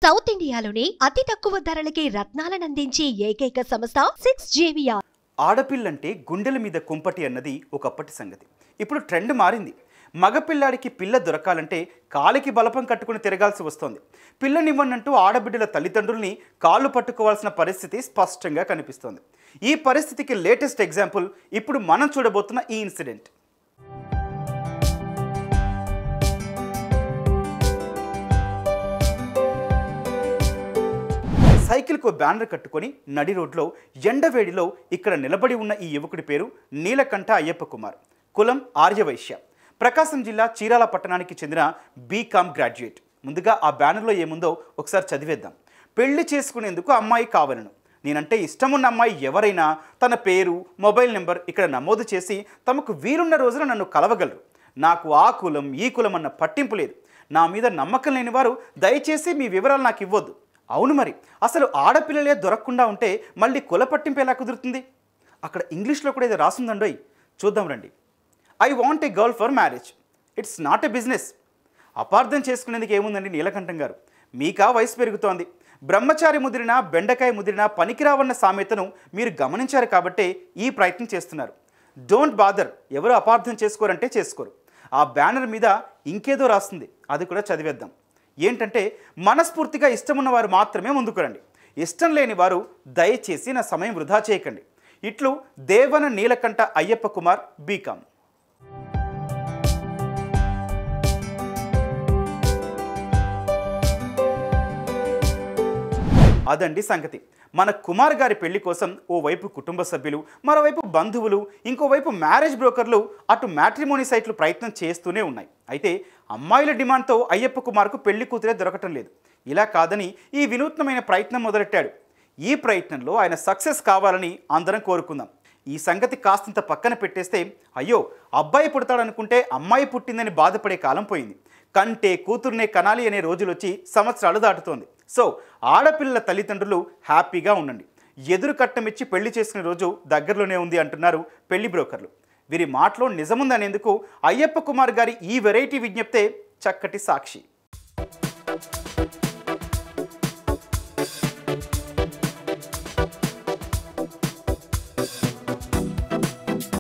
south ఇండియాలోనే అతి తక్కువ ధరలకి రత్నాలనందించే ఏకైక సంస్థ సిక్స్ జేవియా ఆడపిల్లంటే గుండెల మీద కుంపటి అన్నది ఒకప్పటి సంగతి ఇప్పుడు ట్రెండ్ మారింది మగపిల్లాడికి పిల్ల దొరకాలంటే కాలికి బలపం కట్టుకుని తిరగాల్సి వస్తోంది పిల్లనివ్వనంటూ ఆడబిడ్డల తల్లిదండ్రుల్ని కాళ్ళు పట్టుకోవాల్సిన పరిస్థితి స్పష్టంగా కనిపిస్తోంది ఈ పరిస్థితికి లేటెస్ట్ ఎగ్జాంపుల్ ఇప్పుడు మనం చూడబోతున్న ఈ ఇన్సిడెంట్ సైకిల్కు బ్యానర్ కట్టుకొని నడి రోడ్లో ఎండవేడిలో ఇక్కడ నిలబడి ఉన్న ఈ యువకుడి పేరు నీలకంఠ అయ్యప్ప కుమార్ కులం ఆర్యవైశ్య ప్రకాశం జిల్లా చీరాల పట్టణానికి చెందిన బీకామ్ గ్రాడ్యుయేట్ ముందుగా ఆ బ్యానర్లో ఏముందో ఒకసారి చదివేద్దాం పెళ్లి చేసుకునేందుకు అమ్మాయి కావాలను నేనంటే ఇష్టమున్న అమ్మాయి ఎవరైనా తన పేరు మొబైల్ నెంబర్ ఇక్కడ నమోదు చేసి తమకు వీలున్న రోజున నన్ను కలవగలరు నాకు ఆ కులం ఈ కులం అన్న పట్టింపు లేదు నా మీద నమ్మకం లేని వారు దయచేసి మీ వివరాలు నాకు ఇవ్వద్దు అవును మరి అసలు ఆడపిల్లలే దొరకకుండా ఉంటే మళ్ళీ కుల పట్టింపు ఎలా కుదురుతుంది అక్కడ ఇంగ్లీష్లో కూడా ఇది రాసిందండోయ్ చూద్దాం రండి I want a girl for marriage it's not a business అపార్థం చేసుకునేందుకు ఏముందండి నీలకంఠం గారు మీకా వయసు పెరుగుతోంది బ్రహ్మచారి ముదిరిన బెండకాయ ముదిరిన పనికిరావన్న సామెతను మీరు గమనించారు కాబట్టే ఈ ప్రయత్నం చేస్తున్నారు డోంట్ బాదర్ ఎవరు అపార్థం చేసుకోరంటే చేసుకోరు ఆ బ్యానర్ మీద ఇంకేదో రాస్తుంది అది కూడా చదివేద్దాం ఏంటంటే మనస్ఫూర్తిగా ఇష్టమున్న వారు మాత్రమే ముందుకు రండి ఇష్టం లేని వారు దయచేసి నా సమయం వృధా చేయకండి ఇట్లు దేవన నీలకంఠ అయ్యప్ప కుమార్ బీకామ్ అదండి సంగతి మన కుమార్ గారి పెళ్లి కోసం ఓవైపు కుటుంబ సభ్యులు మరోవైపు బంధువులు ఇంకోవైపు మ్యారేజ్ బ్రోకర్లు అటు మ్యాట్రిమోనీ సైట్లు ప్రయత్నం చేస్తూనే ఉన్నాయి అయితే అమ్మాయిల డిమాండ్తో అయ్యప్ప కుమార్కు పెళ్లి కూతురే దొరకటం లేదు ఇలా కాదని ఈ వినూత్నమైన ప్రయత్నం మొదలెట్టాడు ఈ ప్రయత్నంలో ఆయన సక్సెస్ కావాలని అందరం కోరుకుందాం ఈ సంగతి కాస్తంత పక్కన పెట్టేస్తే అయ్యో అబ్బాయి పుడతాడనుకుంటే అమ్మాయి పుట్టిందని బాధపడే కాలం పోయింది కంటే కూతుర్నే కనాలి అనే రోజులు వచ్చి సంవత్సరాలు దాటుతోంది సో ఆడపిల్లల తల్లిదండ్రులు హ్యాపీగా ఉండండి ఎదురు కట్టమిచ్చి పెళ్లి చేసుకునే రోజు దగ్గరలోనే ఉంది అంటున్నారు పెళ్లి బ్రోకర్లు వీరి మాటలో నిజముందనేందుకు అయ్యప్ప కుమార్ గారి ఈ వెరైటీ విజ్ఞప్తే చక్కటి సాక్షి